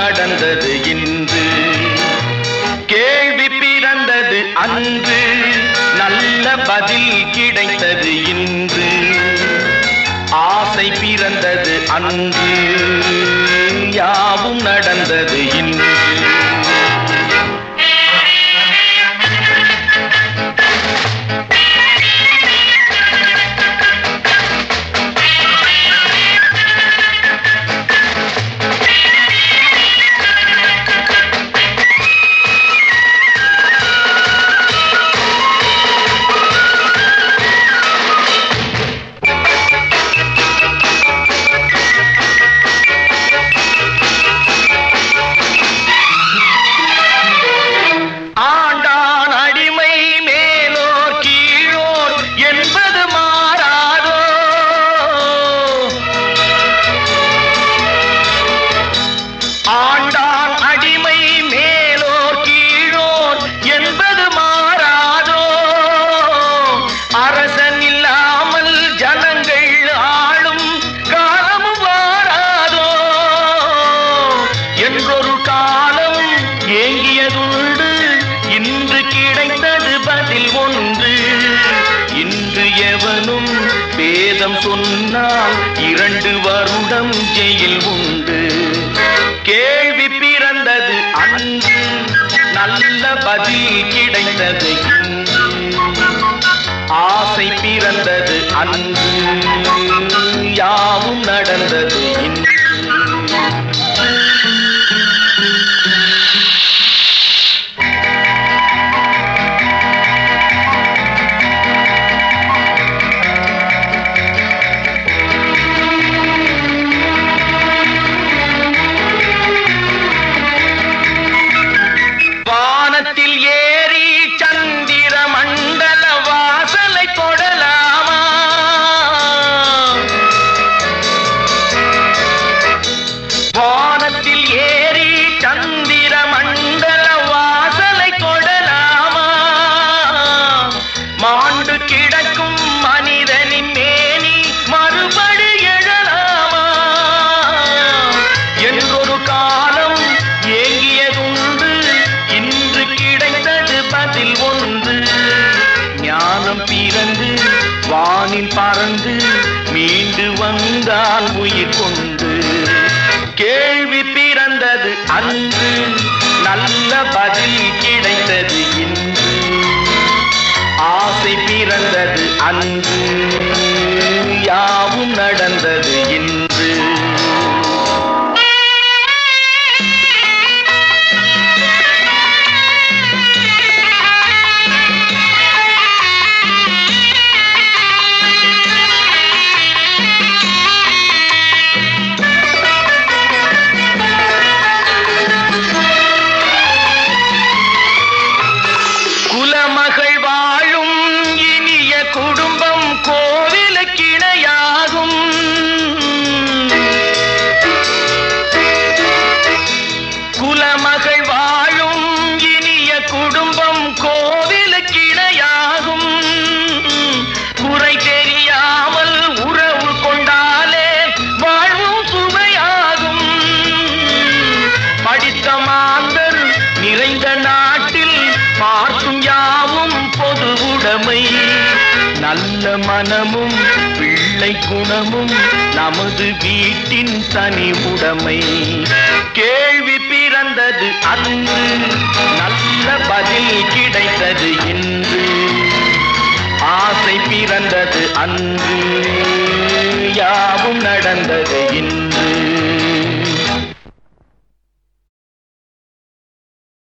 நடந்தது இன்று கேள்வி பிறந்தது அன்று நல்ல பதில் கிடைத்தது இன்று ஆசை பிறந்தது அன்று யாவும் நடந்தது இன்று ஆண்டான் அடிமை மேலோர் கீழோர் என்பது மாறாதோ ஆண்டான் அடிமை மேலோர் கீழோர் என்பது மாறாதோ அரசன் இல்லாமல் ஜனங்கள் ஆளும் காலமும் வாராதோ என்றொரு காலம் ஏங்கியதுண்டு இன்று கிடைத்தது பதில் ஒன்று இன்று எவனும் வேதம் சொன்னால் இரண்டு வருடம் ஜெயில் உண்டு கேள்வி பிறந்தது அன்று நல்ல பதில் கிடைத்தது இன்று ஆசை பிறந்தது அன்று யாவும் நடந்தது இன்று வானத்தில் ஏறி சந்திர மண்டல வாசலை தொடலாமா வானத்தில் ஏறி சந்திர மண்டல வாசலை தொடலாமா மாண்டு கிடக்கும் மனிதனின் மேனி மறுபடி எழலாமா என்றொரு காலம் ஏங்கியதுண்டு இன்று கிடைத்தது பதில் ஒன்று ஞானம் பிறந்து வானில் பறந்து மீண்டு வந்தால் உயிர் கொண்டு கேள்வி பிறந்தது அன்று நல்ல பதில் கிடைத்தது இன்று ஆசை பிறந்தது அன்று யாவும் நடந்தது இன்று குலமகள் வாழும் இனிய குடும்பம் கோவிலுக்கிணையாகும் குலமகள் வாழும் இனிய குடும்பம் கோவிலுக்கிணையாகும் குறை தெரியாமல் உறவு கொண்டாலே வாழ்வும் சுவையாகும் படித்த மாந்தர் நிறைந்த நாட்டில் பார்க்கும் யாவும் பொது உடைமை நல்ல மனமும் பிள்ளை குணமும் நமது வீட்டின் தனி உடைமை கேள்வி பிறந்தது அன்று நல்ல பதில் கிடைத்தது இன்று ஆசை பிறந்தது அன்று யாவும் நடந்தது இன்று